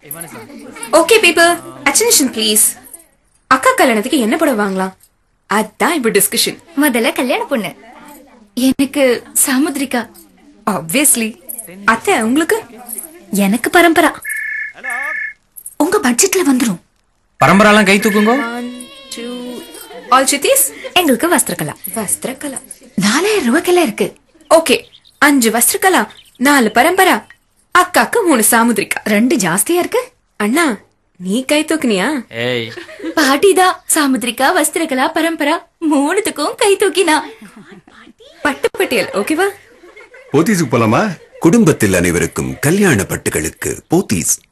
okay people attention please அக்கா கல்யாணத்துக்கு என்ன படம் வாங்கலாம் அதான் இப்ப டிஸ்கஷன் முதல்ல கல்யாண பொண்ணு எனக்கு சாமுத்ரிகா ஆப்வியஸ்லி அத்தை உங்களுக்கு எனக்கு பரம்பரா உங்க பட்ஜெட்ல வந்துரும் பரம்பராலாம் கை தூக்குங்க ஒன் டூ ஆல் சித்திஸ் எங்களுக்கு வஸ்திரகலா வஸ்திரகலா நாலாயிரம் ரூபாய்க்கெல்லாம் இருக்கு ஓகே அஞ்சு வஸ்திரகலா நாலு பரம்பரா அக்காக்கு மூணு சாமுத்ரிகா ரெண்டு ஜாஸ்தியா இருக்கு அண்ணா நீ கை தூக்குனியா ஏய் பாட்டிதான் சாமுத்ரிகா வஸ்திரகலா பரம்பரா மூணுத்துக்கும் கை தூக்கினா பட்டு பட்டியல் ஓகேவா போத்தீஸுக்கு போலாமா குடும்பத்தில் அனைவருக்கும் கல்யாண பட்டுகளுக்கு போத்தீஸ்